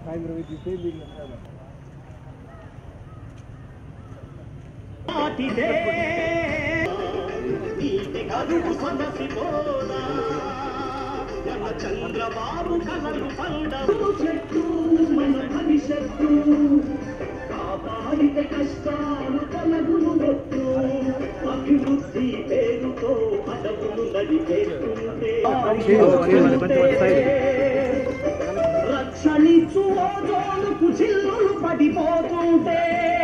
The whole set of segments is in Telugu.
సాయంత్రం ఇస్తే మీకు నాటిదే నీటి కరువు సమసిపోదా మన చంద్రబాబు కలలు పండవు చెట్టు మన భవిష్యత్తు కాపాడితే కష్టాలు కలగును పెట్టు అభివృద్ధి పేరుతో అడవులు నడిపేస్తుంటే రక్షణించు ఓజోనుకు చిల్లులు పడిపోతుంటే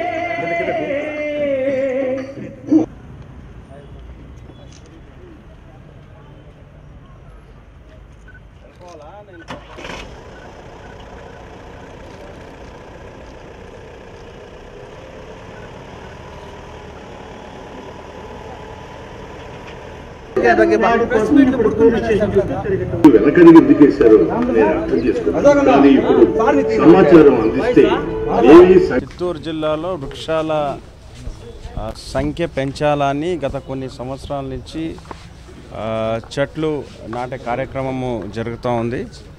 వెనకని ఎందుకేశారు నేను అర్థం చేసుకున్నాను కానీ ఇప్పుడు సమాచారం అందిస్తే ఏమీ స- చిత్తూరు జిల్లాలో వృక్షాల ఆ, సంఖ్య పెంచాలని గత కొన్ని సంవత్సరాల నుంచి ఆ, చెట్లు నాటే కార్యక్రమము జరుగుతూ ఉంది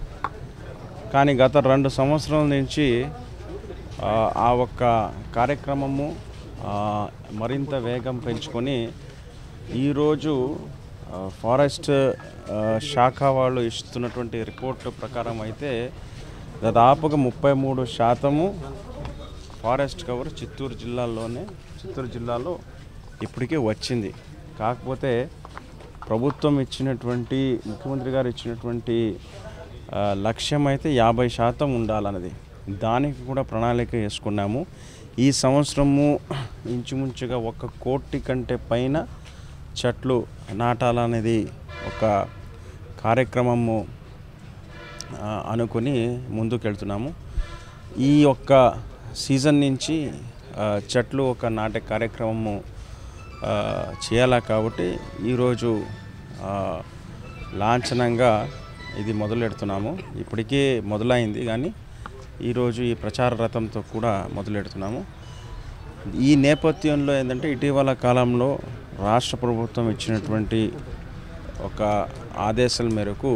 కానీ గత రెండు సంవత్సరాల నుంచి ఆ, ఆ ఒక్క కార్యక్రమము ఆ, మరింత వేగం పెంచుకొని ఈరోజు ఆ, ఫారెస్ట్ ఆ, శాఖ వాళ్ళు ఇస్తున్నటువంటి రిపోర్టు ప్రకారం అయితే దాదాపుగా ముప్పై మూడు శాతము ఫారెస్ట్ కవర్ చిత్తూరు జిల్లాలోనే చిత్తూరు జిల్లాలో ఇప్పటికే వచ్చింది కాకపోతే ప్రభుత్వం ఇచ్చినటువంటి ముఖ్యమంత్రి గారు ఇచ్చినటువంటి ఆ, లక్ష్యం అయితే యాభై శాతం ఉండాలన్నది దానికి కూడా ప్రణాళిక వేసుకున్నాము ఈ సంవత్సరము ఇంచుమించుగా ఒక కోటి కంటే పైన చెట్లు నాటాలనేది ఒక కార్యక్రమము ఆ, అనుకుని ముందుకెళ్తున్నాము ఈ యొక్క సీజన్ నుంచి ఆ, చెట్లు ఒక నాటే కార్యక్రమము ఆ, చేయాలా కాబట్టి ఈరోజు ఆ, లాంఛనంగా ఇది మొదలెడుతున్నాము ఇప్పటికే మొదలైంది కానీ ఈరోజు ఈ ప్రచార రథంతో కూడా మొదలెడుతున్నాము ఈ నేపథ్యంలో ఏంటంటే ఇటీవల కాలంలో రాష్ట్ర ప్రభుత్వం ఇచ్చినటువంటి ఒక ఆదేశాల మేరకు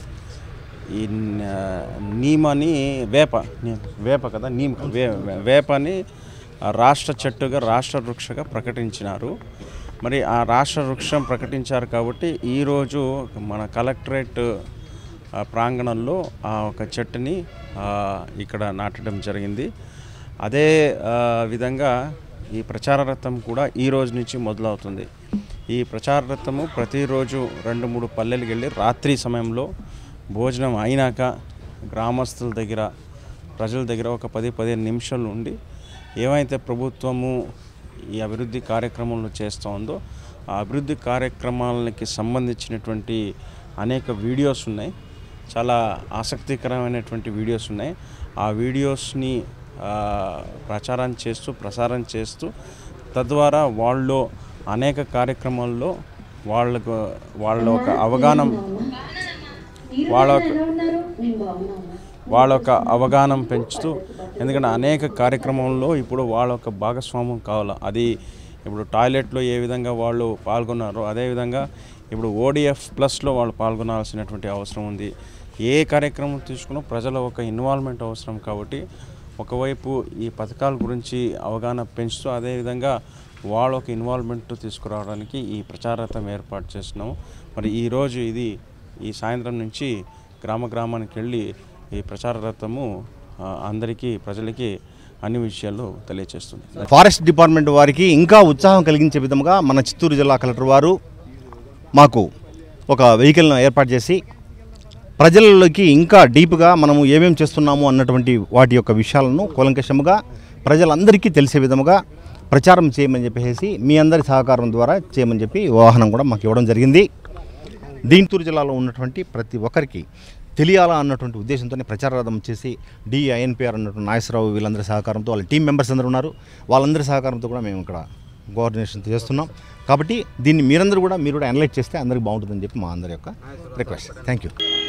ఈ న- నీమని వేప నీ- వేప కదా నీమ్ వే వే- వేపని ఆ రాష్ట్ర చెట్టుగా రాష్ట్ర వృక్షగా ప్రకటించినారు మరి ఆ రాష్ట్ర వృక్షం ప్రకటించారు కాబట్టి ఈరోజు మన కలెక్టరేట్ ఆ, ప్రాంగణంలో ఆ ఒక చెట్టుని ఆ, ఇక్కడ నాటడం జరిగింది అదే ఆ, విధంగా ఈ ప్రచార రథం కూడా ఈ రోజు నుంచి మొదలవుతుంది ఈ ప్రచార రథము ప్రతిరోజు రెండు మూడు పల్లెలకు వెళ్ళి రాత్రి సమయంలో భోజనం అయినాక గ్రామస్తుల దగ్గర ప్రజల దగ్గర ఒక పది పదిహేను నిమిషాలు ఉండి ఏమైతే ప్రభుత్వము ఈ అభివృద్ధి కార్యక్రమంలో చేస్తూ ఉందో ఆ అభివృద్ధి కార్యక్రమాలకి సంబంధించినటువంటి అనేక వీడియోస్ ఉన్నాయి చాలా ఆసక్తికరమైనటువంటి వీడియోస్ ఉన్నాయి ఆ వీడియోస్ని ఆ, ప్రచారం చేస్తూ ప్రసారం చేస్తూ తద్వారా వాళ్ళు అనేక కార్యక్రమాల్లో వాళ్ళకు వాళ్ళ ఒక అవగాహన వాళ్ళ ఒక వాళ్ళ యొక్క అవగాహన పెంచుతూ ఎందుకంటే అనేక కార్యక్రమంలో ఇప్పుడు వాళ్ళ యొక్క భాగస్వామ్యం కావాలి అది ఇప్పుడు టాయిలెట్లో ఏ విధంగా వాళ్ళు పాల్గొన్నారో అదేవిధంగా ఇప్పుడు ఓడిఎఫ్ ప్లస్లో వాళ్ళు పాల్గొనాల్సినటువంటి అవసరం ఉంది ఏ కార్యక్రమం తీసుకున్నా ప్రజల ఒక ఇన్వాల్వ్మెంట్ అవసరం కాబట్టి ఒకవైపు ఈ పథకాల గురించి అవగాహన పెంచుతూ అదేవిధంగా వాళ్ళ ఒక ఇన్వాల్వ్మెంట్ తీసుకురావడానికి ఈ ప్రచారతం ఏర్పాటు చేస్తున్నాము మరి ఈరోజు ఇది ఈ సాయంత్రం నుంచి గ్రామ గ్రామానికి వెళ్ళి ఈ ప్రచార రథము ఆ, అందరికీ ప్రజలకి అన్ని విషయాలు తెలియచేస్తుంది ఫారెస్ట్ డిపార్ట్మెంట్ వారికి ఇంకా ఉత్సాహం కలిగించే విధంగా మన చిత్తూరు జిల్లా కలెక్టర్ వారు మాకు ఒక వెహికల్ను ఏర్పాటు చేసి ప్రజలలోకి ఇంకా డీప్గా మనము ఏమేం చేస్తున్నాము అన్నటువంటి వాటి యొక్క విషయాలను కూలంకషముగా ప్రజలందరికీ తెలిసే విధముగా ప్రచారం చేయమని చెప్పేసి మీ అందరి సహకారం ద్వారా చేయమని చెప్పి వాహనం కూడా మాకు ఇవ్వడం జరిగింది దీంతూరు జిల్లాలో ఉన్నటువంటి ప్రతి ఒక్కరికి తెలియాలా అన్నటువంటి ఉద్దేశంతోనే ప్రచార రథం చేసి డిఐఎన్పిఆర్ అన్నటువంటి నాగేశ్వరరావు వీళ్ళందరి సహకారంతో వాళ్ళ టీం మెంబర్స్ అందరూ ఉన్నారు వాళ్ళందరి సహకారంతో కూడా మేము ఇక్కడ కోఆర్డినేషన్ చేస్తున్నాం కాబట్టి దీన్ని మీరందరూ కూడా మీరు కూడా అనలైజ్ చేస్తే అందరికి బాగుంటుందని చెప్పి మా అందరి యొక్క రిక్వెస్ట్ థ్యాంక్ యూ